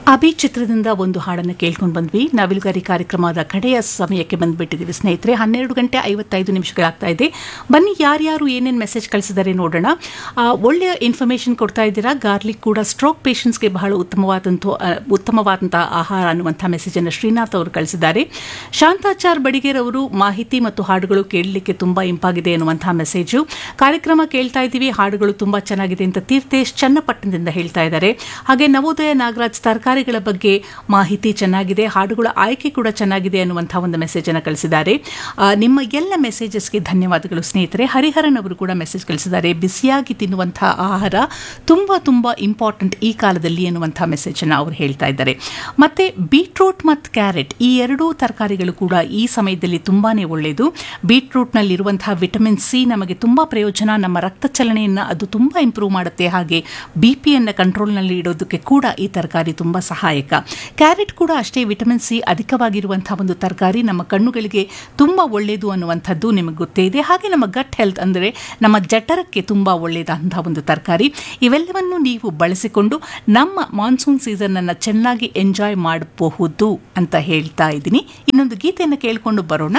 ಅಭಿ ಚಿತ್ರದಿಂದ ಒಂದು ಹಾಡನ್ನು ಕೇಳ್ಕೊಂಡು ಬಂದ್ವಿ ನವಿಲುಗರಿ ಕಾರ್ಯಕ್ರಮದ ಕಡೆಯ ಸಮಯಕ್ಕೆ ಬಂದ್ಬಿಟ್ಟಿದ್ದೀವಿ ಸ್ನೇಹಿತರೆ ಹನ್ನೆರಡು ಗಂಟೆ ಐವತ್ತೈದು ನಿಮಿಷಗಳಾಗ್ತಾ ಇದೆ ಬನ್ನಿ ಯಾರ್ಯಾರು ಏನೇನು ಮೆಸೇಜ್ ಕಳಿಸಿದ್ದಾರೆ ನೋಡೋಣ ಆ, ಒಳ್ಳೆಯ ಇನ್ಫಾರ್ಮೇಷನ್ ಕೊಡ್ತಾ ಇದ್ದೀರಾ ಗಾರ್ಲಿಕ್ ಕೂಡ ಸ್ಟ್ರೋಕ್ ಪೇಷಂಟ್ಸ್ಗೆ ಬಹಳ ಉತ್ತಮವಾದಂಥ ಆ, ಉತ್ತಮವಾದಂಥ ಆಹಾರ ಅನ್ನುವಂಥ ಮೆಸೇಜನ್ನು ಶ್ರೀನಾಥ್ ಅವರು ಕಳಿಸಿದ್ದಾರೆ ಶಾಂತಾಚಾರ್ ಬಡಿಗೇರ್ ಅವರು ಮಾಹಿತಿ ಮತ್ತು ಹಾಡುಗಳು ಕೇಳಲಿಕ್ಕೆ ತುಂಬ ಇಂಪಾಗಿದೆ ಅನ್ನುವಂಥ ಮೆಸೇಜು ಕಾರ್ಯಕ್ರಮ ಕೇಳ್ತಾ ಇದ್ದೀವಿ ಹಾಡುಗಳು ತುಂಬ ಚೆನ್ನಾಗಿದೆ ಅಂತ ತೀರ್ಥೇಶ್ ಚನ್ನಪಟ್ಟಣದಿಂದ ಹೇಳ್ತಾ ಇದ್ದಾರೆ ಹಾಗೆ ನವೋದಯ ನಾಗರಾಜ್ ತರಕಾರಿಗಳ ಬಗ್ಗೆ ಮಾಹಿತಿ ಚೆನ್ನಾಗಿದೆ ಹಾಡುಗಳ ಆಯ್ಕೆ ಕೂಡ ಚೆನ್ನಾಗಿದೆ ಅನ್ನುವಂಥ ಒಂದು ಮೆಸೇಜ್ ಅನ್ನು ಕಳಿಸಿದ್ದಾರೆ ಆ, ನಿಮ್ಮ ಎಲ್ಲ ಮೆಸೇಜಸ್ಗೆ ಧನ್ಯವಾದಗಳು ಸ್ನೇಹಿತರೆ ಹರಿಹರನ್ ಅವರು ಕೂಡ ಮೆಸೇಜ್ ಕಳಿಸಿದ್ದಾರೆ ಬಿಸಿಯಾಗಿ ತಿನ್ನುವಂಥ ಆಹಾರ ತುಂಬ ತುಂಬ ಇಂಪಾರ್ಟೆಂಟ್ ಈ ಕಾಲದಲ್ಲಿ ಅನ್ನುವಂಥ ಮೆಸೇಜ್ ಅನ್ನು ಅವರು ಹೇಳ್ತಾ ಇದ್ದಾರೆ ಮತ್ತೆ ಬೀಟ್ರೂಟ್ ಮತ್ತು ಕ್ಯಾರೆಟ್ ಈ ಎರಡೂ ತರಕಾರಿಗಳು ಕೂಡ ಈ ಸಮಯದಲ್ಲಿ ತುಂಬಾನೇ ಒಳ್ಳೆಯದು ಬೀಟ್ರೂಟ್ನಲ್ಲಿರುವಂತಹ ವಿಟಮಿನ್ ಸಿ ನಮಗೆ ತುಂಬ ಪ್ರಯೋಜನ ನಮ್ಮ ರಕ್ತ ಚಲನೆಯನ್ನು ಅದು ತುಂಬ ಇಂಪ್ರೂವ್ ಮಾಡುತ್ತೆ ಹಾಗೆ ಬಿ ಪಿಯನ್ನು ಕಂಟ್ರೋಲ್ನಲ್ಲಿ ಇಡೋದಕ್ಕೆ ಕೂಡ ಈ ತರಕಾರಿ ತುಂಬ ಸಹಾಯಕ ಕ್ಯಾರೆಟ್ ಕೂಡ ಅಷ್ಟೇ ವಿಟಮಿನ್ ಸಿ ಅಧಿಕವಾಗಿರುವಂತಹ ಒಂದು ತರಕಾರಿ ನಮ್ಮ ಕಣ್ಣುಗಳಿಗೆ ತುಂಬ ಒಳ್ಳೆಯದು ಅನ್ನುವಂಥದ್ದು ನಿಮಗೆ ಗೊತ್ತೇ ಇದೆ ಹಾಗೆ ನಮ್ಮ ಗಟ್ ಹೆಲ್ತ್ ಅಂದರೆ ನಮ್ಮ ಜಠರಕ್ಕೆ ತುಂಬ ಒಳ್ಳೆಯದಂತಹ ಒಂದು ತರಕಾರಿ ಇವೆಲ್ಲವನ್ನು ನೀವು ಬಳಸಿಕೊಂಡು ನಮ್ಮ ಮಾನ್ಸೂನ್ ಸೀಸನನ್ನು ಚೆನ್ನಾಗಿ ಎಂಜಾಯ್ ಮಾಡಬಹುದು ಅಂತ ಹೇಳ್ತಾ ಇದ್ದೀನಿ ಇನ್ನೊಂದು ಗೀತೆಯನ್ನು ಕೇಳಿಕೊಂಡು ಬರೋಣ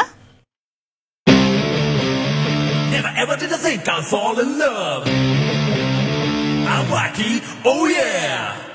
Never ever did I think I'd fall in love. I'm wacky, oh yeah.